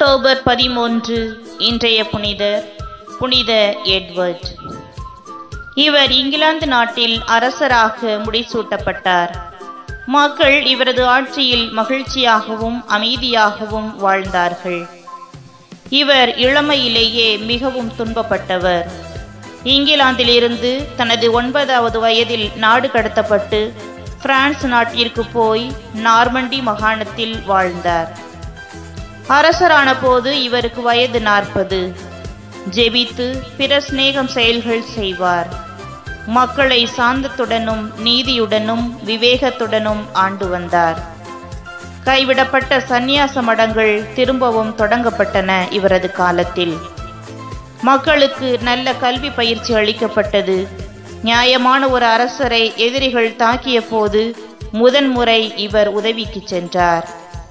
October பதிமூன்று இன்றைய புனிதர் புனித எட்வர்ட் இவர் இங்கிலாந்து நாட்டில் அரசராக முடிசூட்டப்பட்டார் மக்கள் இவரது ஆட்சியில் மகிழ்ச்சியாகவும் அமைதியாகவும் வாழ்ந்தார்கள் இவர் இளமையிலேயே மிகவும் துன்பப்பட்டவர் இங்கிலாந்திலிருந்து தனது ஒன்பதாவது வயதில் நாடு கடத்தப்பட்டு பிரான்ஸ் நாட்டிற்கு போய் நார்மண்டி மாகாணத்தில் வாழ்ந்தார் அரசரான போது இவருக்கு வயது நாற்பது ஜெபித்து பிற சிநேகம் செயல்கள் செய்வார் மக்களை சாந்தத்துடனும் நீதியுடனும் விவேகத்துடனும் ஆண்டு வந்தார் கைவிடப்பட்ட சந்நியாச மடங்கள் திரும்பவும் தொடங்கப்பட்டன இவரது காலத்தில் மக்களுக்கு நல்ல கல்வி பயிற்சி அளிக்கப்பட்டது நியாயமான ஒரு அரசரை எதிரிகள் தாக்கிய போது முதன்முறை இவர் உதவிக்கு சென்றார்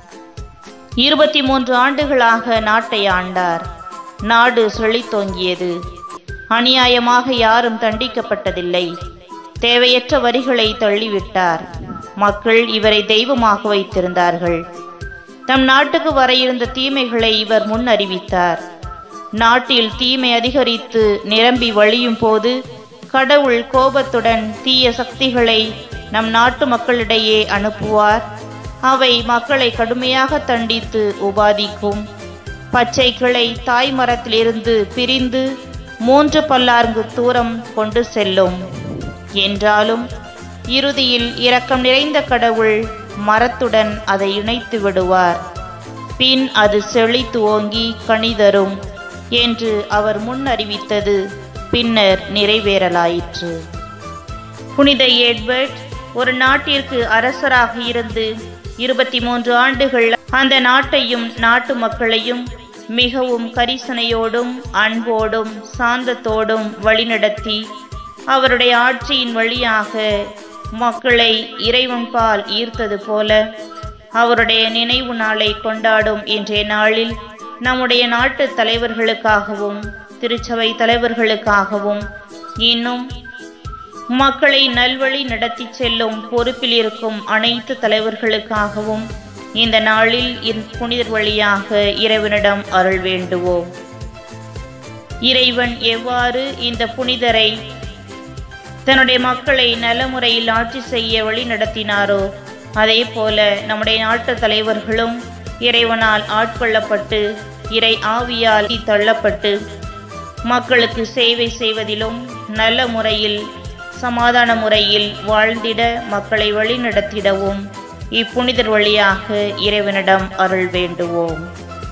இருபத்தி மூன்று ஆண்டுகளாக நாட்டை ஆண்டார் நாடு செழித்தோங்கியது அநியாயமாக யாரும் தண்டிக்கப்பட்டதில்லை தேவையற்ற வரிகளை தள்ளிவிட்டார் மக்கள் இவரை தெய்வமாக வைத்திருந்தார்கள் தம் நாட்டுக்கு வர இருந்த தீமைகளை இவர் முன் அறிவித்தார் நாட்டில் தீமை அதிகரித்து நிரம்பி வழியும் போது கடவுள் கோபத்துடன் தீய சக்திகளை நம் நாட்டு மக்களிடையே அனுப்புவார் அவை மக்களை கடுமையாக தண்டித்து உபாதிக்கும் பச்சை கிளை தாய் மரத்திலிருந்து பிரிந்து மூன்று பல்லார்ந்து தூரம் கொண்டு செல்லும் என்றாலும் இறுதியில் இரக்கம் நிறைந்த கடவுள் மரத்துடன் அதை இணைத்து விடுவார் பின் அது செழித்து ஓங்கி கனிதரும் என்று அவர் முன் அறிவித்தது பின்னர் நிறைவேறலாயிற்று புனித எட்வர்ட் ஒரு நாட்டிற்கு அரசராக இருந்து இருபத்தி மூன்று ஆண்டுகள் அந்த நாட்டையும் நாட்டு மக்களையும் மிகவும் கரிசனையோடும் அன்போடும் சாந்தத்தோடும் வழிநடத்தி அவருடைய ஆட்சியின் வழியாக மக்களை இறைவன்பால் ஈர்த்தது போல அவருடைய நினைவு நாளை கொண்டாடும் இன்றைய நாளில் நம்முடைய நாட்டு தலைவர்களுக்காகவும் திருச்சபை தலைவர்களுக்காகவும் இன்னும் மக்களை நல்வழி நடத்தி செல்லும் பொறுப்பில் இருக்கும் அனைத்து தலைவர்களுக்காகவும் இந்த நாளில் புனிதர் வழியாக இறைவனிடம் அருள் வேண்டுவோம் இறைவன் எவ்வாறு இந்த புனிதரை தன்னுடைய மக்களை நலமுறையில் ஆட்சி செய்ய வழி நடத்தினாரோ அதே போல நம்முடைய நாட்டு தலைவர்களும் இறைவனால் ஆட்கொள்ளப்பட்டு இறை ஆவியால் தள்ளப்பட்டு மக்களுக்கு சேவை செய்வதிலும் நல்ல முறையில் சமாதான முறையில் வாழ்ந்திட மக்களை வழிநடத்திடவும் இப்புனிதர் வழியாக இறைவனிடம் அருள் வேண்டுவோம்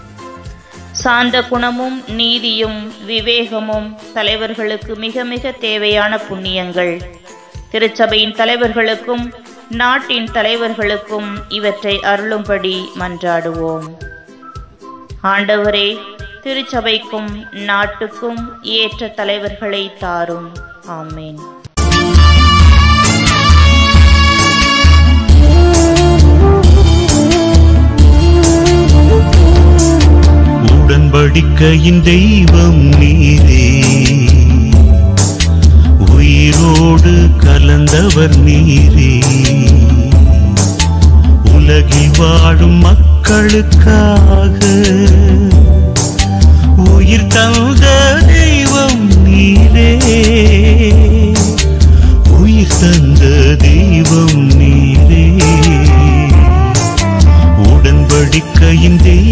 சாந்த குணமும் நீதியும் விவேகமும் தலைவர்களுக்கு மிக மிக தேவையான புண்ணியங்கள் திருச்சபையின் தலைவர்களுக்கும் நாட்டின் தலைவர்களுக்கும் இவற்றை அருளும்படி மன்றாடுவோம் ஆண்டவரே திருச்சபைக்கும் நாட்டுக்கும் ஏற்ற தலைவர்களை தாரும் ஆமேன் உடன்படிக்கையின் தெய்வம் நீரே உயிரோடு கலந்தவர் நீரே உலகில் வாழும் மக்களுக்காக உயிர் தந்த தெய்வம் நீரே உயிர் தந்த தெய்வம் நீரே உடன்படிக்கையின் தெய்வம்